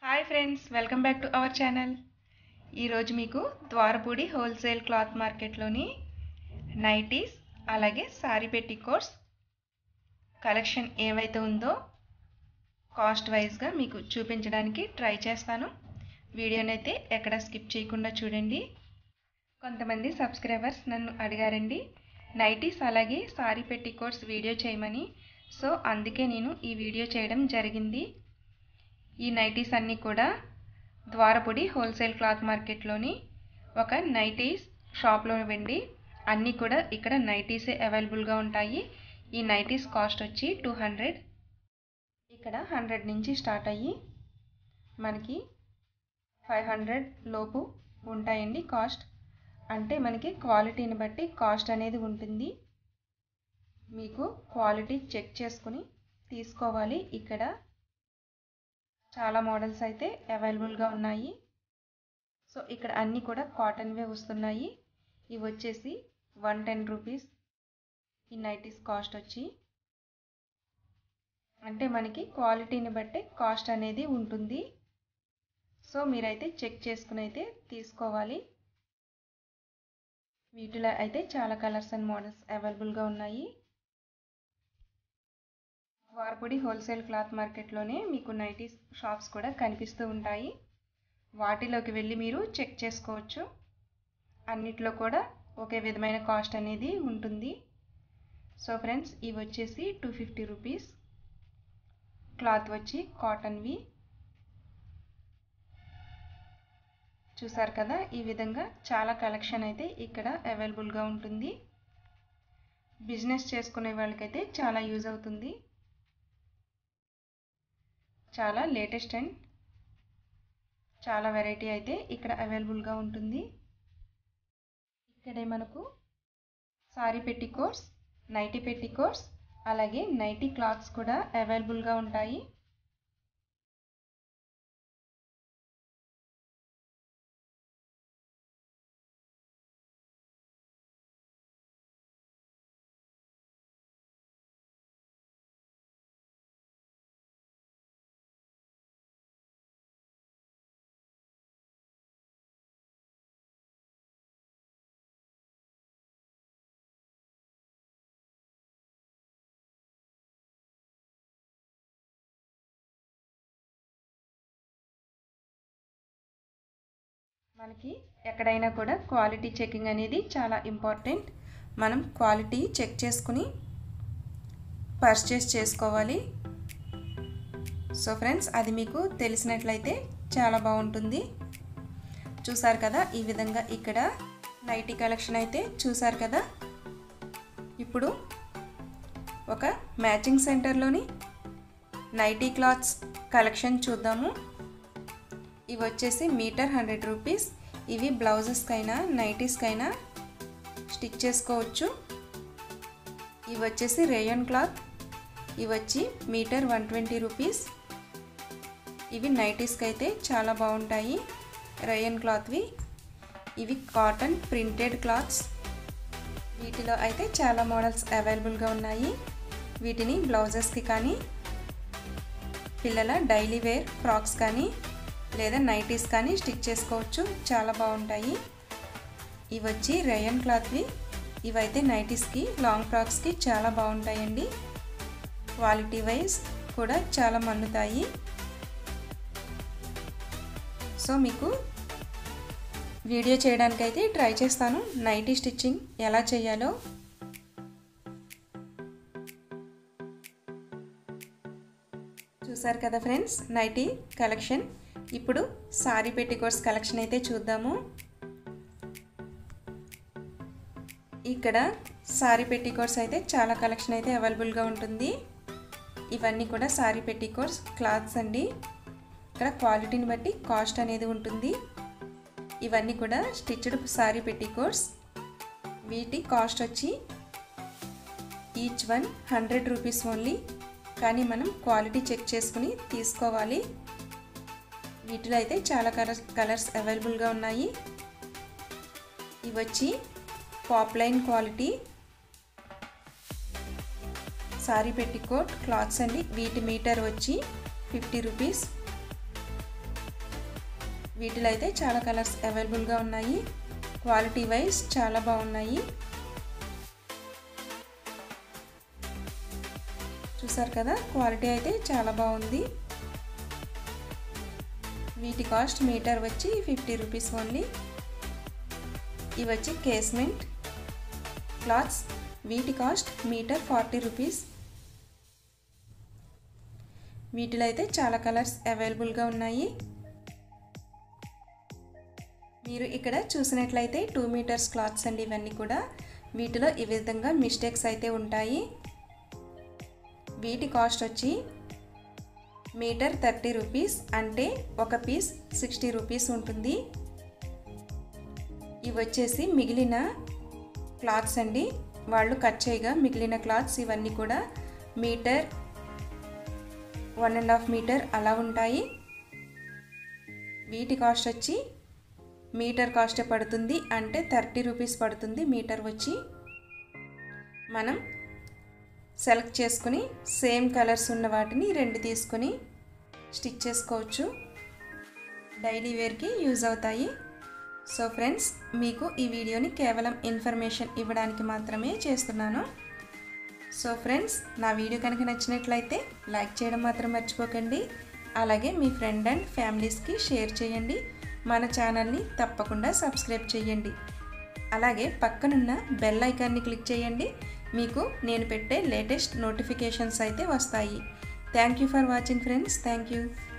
hi friends welcome back to our channel ఈరోజు మీకు Dwarapudi wholesale cloth మార్కెట్లోని నైటీస్ అలాగే సారీ పెట్టికోట్స్ కలెక్షన్ ఏవైతే ఉందో కాస్ట్ వైజ్గా మీకు చూపించడానికి ట్రై చేస్తాను వీడియోనైతే ఎక్కడ స్కిప్ చేయకుండా చూడండి కొంతమంది సబ్స్క్రైబర్స్ నన్ను అడిగారండి నైటీస్ అలాగే సారీ పెట్టికోట్స్ వీడియో చేయమని సో అందుకే నేను ఈ వీడియో చేయడం జరిగింది ఈ నైటీస్ అన్నీ కూడా ద్వారపూడి హోల్సేల్ క్లాత్ మార్కెట్లోని ఒక నైటీస్ షాప్లో వెండి అన్నీ కూడా ఇక్కడ నైటీసే అవైలబుల్గా ఉంటాయి ఈ నైటీస్ కాస్ట్ వచ్చి టూ హండ్రెడ్ ఇక్కడ హండ్రెడ్ నుంచి స్టార్ట్ అయ్యి మనకి ఫైవ్ హండ్రెడ్ లోపు ఉంటాయండి కాస్ట్ అంటే మనకి క్వాలిటీని బట్టి కాస్ట్ అనేది ఉంటుంది మీకు క్వాలిటీ చెక్ చేసుకుని తీసుకోవాలి ఇక్కడ చాలా మోడల్స్ అయితే అవైలబుల్గా ఉన్నాయి సో ఇక్కడ అన్నీ కూడా కాటన్వే వస్తున్నాయి ఇవి వచ్చేసి వన్ టెన్ రూపీస్ ఈ నైటీస్ కాస్ట్ వచ్చి అంటే మనకి క్వాలిటీని బట్టే కాస్ట్ అనేది ఉంటుంది సో మీరైతే చెక్ చేసుకుని అయితే తీసుకోవాలి వీటిలో అయితే చాలా కలర్స్ అండ్ మోడల్స్ అవైలబుల్గా ఉన్నాయి వారపూడి హోల్సేల్ క్లాత్ మార్కెట్లోనే మీకు నైటీస్ షాప్స్ కూడా కనిపిస్తూ ఉంటాయి వాటిలోకి వెళ్ళి మీరు చెక్ చేసుకోవచ్చు అన్నిట్లో కూడా ఒకే విధమైన కాస్ట్ అనేది ఉంటుంది సో ఫ్రెండ్స్ ఇవి వచ్చేసి టూ ఫిఫ్టీ రూపీస్ క్లాత్ వచ్చి కాటన్వి చూసారు కదా ఈ విధంగా చాలా కలెక్షన్ అయితే ఇక్కడ అవైలబుల్గా ఉంటుంది బిజినెస్ చేసుకునే వాళ్ళకైతే చాలా యూజ్ అవుతుంది చాలా లేటెస్ట్ అండ్ చాలా వెరైటీ అయితే ఇక్కడ అవైలబుల్గా ఉంటుంది ఇక్కడే మనకు సారీ పెట్టికోట్స్ నైటీ పెట్టికోట్స్ అలాగే నైటీ క్లాత్స్ కూడా అవైలబుల్గా ఉంటాయి మనకి ఎక్కడైనా కూడా క్వాలిటీ చెకింగ్ అనేది చాలా ఇంపార్టెంట్ మనం క్వాలిటీ చెక్ చేసుకుని పర్చేస్ చేసుకోవాలి సో ఫ్రెండ్స్ అది మీకు తెలిసినట్లయితే చాలా బాగుంటుంది చూసారు కదా ఈ విధంగా ఇక్కడ నైటీ కలెక్షన్ అయితే చూసారు కదా ఇప్పుడు ఒక మ్యాచింగ్ సెంటర్లోని నైటీ క్లాత్స్ కలెక్షన్ చూద్దాము ఇవి వచ్చేసి మీటర్ హండ్రెడ్ రూపీస్ ఇవి బ్లౌజెస్కైనా నైటీస్కైనా స్టిచ్ చేసుకోవచ్చు ఇవి వచ్చేసి రేయన్ క్లాత్ ఇవి వచ్చి మీటర్ వన్ ట్వంటీ రూపీస్ ఇవి నైటీస్కి అయితే చాలా బాగుంటాయి రేయన్ క్లాత్వి ఇవి కాటన్ ప్రింటెడ్ క్లాత్స్ వీటిలో అయితే చాలా మోడల్స్ అవైలబుల్గా ఉన్నాయి వీటిని బ్లౌజెస్కి కానీ పిల్లల డైలీ వేర్ ఫ్రాక్స్ కానీ లేదా నైటీస్ కానీ స్టిచ్ చేసుకోవచ్చు చాలా బాగుంటాయి ఇవి వచ్చి రేయన్ క్లాత్వి ఇవైతే నైటీస్కి లాంగ్ ఫ్రాక్స్కి చాలా బాగుంటాయండి క్వాలిటీ వైజ్ కూడా చాలా మన్నుతాయి సో మీకు వీడియో చేయడానికైతే ట్రై చేస్తాను నైటీ స్టిచ్చింగ్ ఎలా చేయాలో చూసారు కదా ఫ్రెండ్స్ నైటీ కలెక్షన్ ఇప్పుడు సారీ పెట్టికోట్స్ కలెక్షన్ అయితే చూద్దాము ఇక్కడ సారీ పెట్టికోట్స్ అయితే చాలా కలెక్షన్ అయితే అవైలబుల్గా ఉంటుంది ఇవన్నీ కూడా సారీ పెట్టికోట్స్ క్లాత్స్ అండి ఇక్కడ క్వాలిటీని బట్టి కాస్ట్ అనేది ఉంటుంది ఇవన్నీ కూడా స్టిచ్డ్ సారీ పెట్టికోట్స్ వీటి కాస్ట్ వచ్చి each one hundred rupees only కానీ మనం క్వాలిటీ చెక్ చేసుకుని తీసుకోవాలి వీటిలో అయితే చాలా కలర్స్ కలర్స్ అవైలబుల్గా ఉన్నాయి ఇవి వచ్చి poplin quality sari petticoat cloths అండి వీటి మీటర్ వచ్చి ఫిఫ్టీ రూపీస్ వీటిలో అయితే చాలా కలర్స్ అవైలబుల్గా ఉన్నాయి క్వాలిటీ వైజ్ చాలా బాగున్నాయి చూసారు కదా క్వాలిటీ అయితే చాలా బాగుంది వీటి కాస్ట్ మీటర్ వచ్చి ఫిఫ్టీ రూపీస్ ఓన్లీ ఇవి వచ్చి కేస్మెంట్ క్లాత్స్ వీటి కాస్ట్ మీటర్ ఫార్టీ రూపీస్ వీటిలో అయితే చాలా కలర్స్ అవైలబుల్గా ఉన్నాయి మీరు ఇక్కడ చూసినట్లయితే టూ మీటర్స్ క్లాత్స్ అండి ఇవన్నీ కూడా వీటిలో ఈ విధంగా మిస్టేక్స్ అయితే ఉంటాయి వీటి కాస్ట్ వచ్చి మీటర్ థర్టీ రూపీస్ అంటే ఒక పీస్ సిక్స్టీ రూపీస్ ఉంటుంది ఇవి వచ్చేసి మిగిలిన క్లాత్స్ అండి వాళ్ళు కట్ చేయగా మిగిలిన క్లాత్స్ ఇవన్నీ కూడా metre one and half metre అలా ఉంటాయి వీటి కాస్ట్ వచ్చి మీటర్ కాస్ట్ పడుతుంది అంటే థర్టీ రూపీస్ పడుతుంది మీటర్ వచ్చి మనం సెలెక్ట్ చేసుకుని సేమ్ కలర్స్ ఉన్న వాటిని రెండు తీసుకొని స్టిచ్ చేసుకోవచ్చు డైలీ వేర్కి యూజ్ అవుతాయి సో ఫ్రెండ్స్ మీకు ఈ వీడియోని కేవలం ఇన్ఫర్మేషన్ ఇవ్వడానికి మాత్రమే చేస్తున్నాను సో ఫ్రెండ్స్ నా వీడియో కనుక నచ్చినట్లయితే లైక్ చేయడం మాత్రం మర్చిపోకండి అలాగే మీ ఫ్రెండ్ అండ్ ఫ్యామిలీస్కి షేర్ చేయండి మన ఛానల్ని తప్పకుండా సబ్స్క్రైబ్ చేయండి అలాగే పక్కనున్న బెల్ ఐకాన్ని క్లిక్ చేయండి మీకు నేను పెట్టే లేటెస్ట్ నోటిఫికేషన్స్ అయితే వస్తాయి thank you for watching friends thank you